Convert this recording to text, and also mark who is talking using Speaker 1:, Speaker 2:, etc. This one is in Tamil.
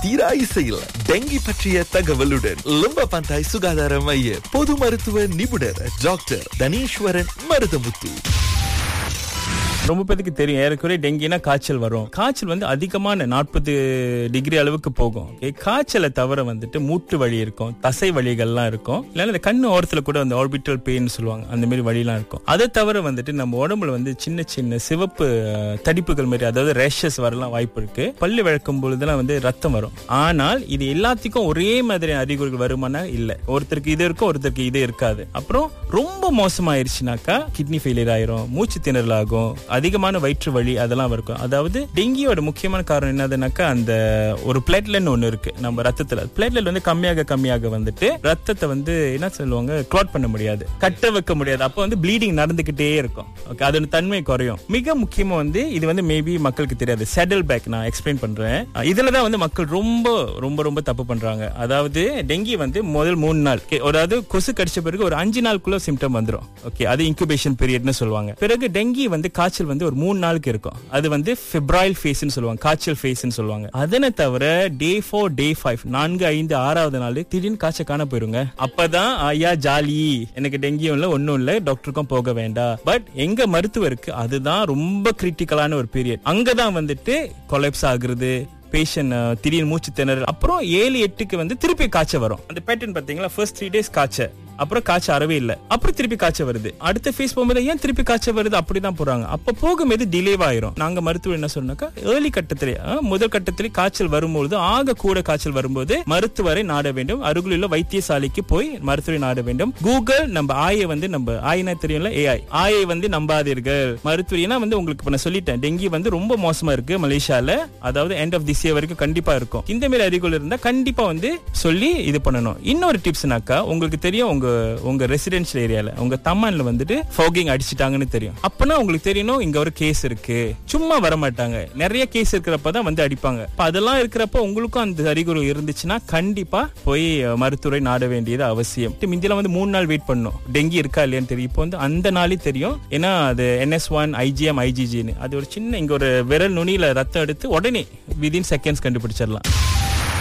Speaker 1: தீரா இசையில் டெங்கி பற்றிய தகவலுடன் லும்ப பந்தாய் சுகாதார மைய பொது மருத்துவ நிபுணர் டாக்டர் தனீஸ்வரன் மருதமுத்து
Speaker 2: ரொம்ப பேருக்கு தெரியும் ஏறக்குறைய டெங்கினா காய்ச்சல் வரும் காய்ச்சல் வந்து அதிகமான நாற்பது டிகிரி அளவுக்கு போகும் Okay, காய்ச்சலை தவிர வந்துட்டு மூட்டு வலி இருக்கும் தசை வலிகள்லாம் இருக்கும் இல்லைன்னா இந்த கண்ணு ஓரத்துல கூட அந்த ஆர்பிட்டல் பெயின் சொல்லுவாங்க அந்த மாதிரி வலிலாம் இருக்கும் அதை தவிர வந்துட்டு நம்ம உடம்புல வந்து சின்ன சின்ன சிவப்பு அஹ், தடிப்புகள் மாதிரி அதாவது ரேஷஸ் வரலாம் வாய்ப்பு இருக்கு பல்லு விளக்கும் பொழுதுலாம் வந்து ரத்தம் வரும் ஆனால் இது எல்லாத்துக்கும் ஒரே மாதிரி அறிகுறிகள் வருமானா இல்ல ஒருத்தருக்கு இது இருக்கும் ஒருத்தருக்கு இது இருக்காது அப்புறம் ரொம்ப மோசமாயிருச்சுனாக்கா கிட்னி ஃபெயிலியர் ஆயிரும் மூச்சு திணறல் ஆகும் அதிகமான வயிற்று வலி அதெல்லாம் இருக்கும் அதாவது டெங்கியோட முக்கியமான காரணம் என்னதுனாக்கா அந்த ஒரு பிளேட்லன்னு ஒண்ணு இருக்கு நம்ம ரத்தத்துல பிளேட்லெட் வந்து கம்மியாக கம்மியாக வந்துட்டு ரத்தத்தை வந்து என்ன சொல்லுவாங்க கிளாட் பண்ண முடியாது கட்ட வைக்க முடியாது அப்போ வந்து ப்ளீடிங் நடந்துகிட்டே இருக்கும் ஓகே அதோட தன்மை குறையும் மிக முக்கியமா வந்து இது வந்து மேபி மக்களுக்கு தெரியாது செடல் பேக் நான் எக்ஸ்பிளைன் பண்றேன் அஹ் இதுல தான் வந்து மக்கள் ரொம்ப ரொம்ப ரொம்ப தப்பு பண்றாங்க அதாவது டெங்கி வந்து முதல் மூணு நாள் okay, அதாவது கொசு கடிச்ச பிறகு ஒரு அஞ்சு நாளுக்குள்ள சிம்டம் வந்துரும் ஓகே அது இன்குபேஷன் பீரியட்னு சொல்லுவாங்க பிறகு டெங்கி வந்து காய்ச்சல் வந்து ஒரு மூணு நாளுக்கு இருக்கும் அது வந்து பிப்ராயில் ஃபேஸ்னு சொல்லுவாங்க காய்ச்சல் ஃபேஸ்னு சொல்லுவாங்க அதனை தவிர டே ஃபோர் டே ஃபைவ் நான்கு ஐந்து ஆறாவது நாள் திடீர்னு காய்ச்சல் காண போயிருங்க அப்பதான் ஐயா ஜாலி எனக்கு டெங்கியும் இல்ல ஒண்ணும் இல்ல டாக்டருக்கும் போக வேண்டாம் பட் எங்க மருத்துவருக்கு அதுதான் ரொம்ப கிரிட்டிக்கலான ஒரு பீரியட் அங்கதான் வந்துட்டு கொலைப்ஸ் ஆகுறது பேஷண்ட் திடீர்னு மூச்சு திணறல் அப்புறம் ஏழு எட்டுக்கு வந்து திருப்பி காய்ச்சல் வரும் அந்த பேட்டர்ன் பாத்தீங்களா ஃபர்ஸ்ட் த்ரீ டேஸ் காய்ச்சல் அப்புறம் காய்ச்சல் அறவே இல்ல அப்புறம் திருப்பி காய்ச்சல் வருது அடுத்த ஃபேஸ் போகும்போது ஏன் திருப்பி காய்ச்சல் வருது அப்படிதான் போறாங்க அப்ப போகும்போது டிலே ஆயிரும் நாங்க மருத்துவர் என்ன சொன்னாக்கா ஏர்லி கட்டத்திலே அஹ், முதல் கட்டத்திலே காய்ச்சல் வரும்போது ஆக கூட காய்ச்சல் வரும்போது மருத்துவரை நாட வேண்டும் அருகில் உள்ள வைத்தியசாலைக்கு போய் மருத்துவரை நாட வேண்டும் கூகுள் நம்ம ஆயை வந்து நம்ம ஆயினா தெரியும்ல ஏஐ ஆயை வந்து நம்பாதீர்கள் மருத்துவர் ஏன்னா வந்து உங்களுக்கு இப்ப நான் சொல்லிட்டேன் டெங்கி வந்து ரொம்ப மோசமா இருக்கு மலேசியால அதாவது எண்ட் ஆஃப் திஸ் இயர் வரைக்கும் கண்டிப்பா இருக்கும் இந்த மாதிரி அறிகுறி இருந்தா கண்டிப்பா வந்து சொல்லி இது பண்ணணும் இன்னொரு டிப்ஸ்னாக்கா உங்களுக்கு தெரியும் உங்க உங்க ரெசிடென்ஷியல் ஏரியால உங்க தம்மான்ல வந்துட்டு ஃபோகிங் அடிச்சிட்டாங்கன்னு தெரியும் அப்பனா உங்களுக்கு தெரியணும் இங்க ஒரு கேஸ் இருக்கு சும்மா வர மாட்டாங்க நிறைய கேஸ் இருக்கிறப்ப தான் வந்து அடிப்பாங்க அப்ப அதெல்லாம் இருக்கிறப்ப உங்களுக்கும் அந்த அறிகுறி இருந்துச்சுன்னா கண்டிப்பா போய் அஹ், மருத்துவரை நாட வேண்டியது அவசியம் மிந்தில வந்து மூணு நாள் வெயிட் பண்ணும் டெங்கி இருக்கா இல்லையான்னு தெரியும் இப்போ வந்து அந்த நாளே தெரியும் ஏன்னா அது என்எஸ் ஒன் ஐஜிஎம் ஐஜிஜின்னு அது ஒரு சின்ன இங்க ஒரு விரல் நுனியில ரத்தம் எடுத்து உடனே விதின் செகண்ட்ஸ் கண்டுபிடிச்சிடலாம்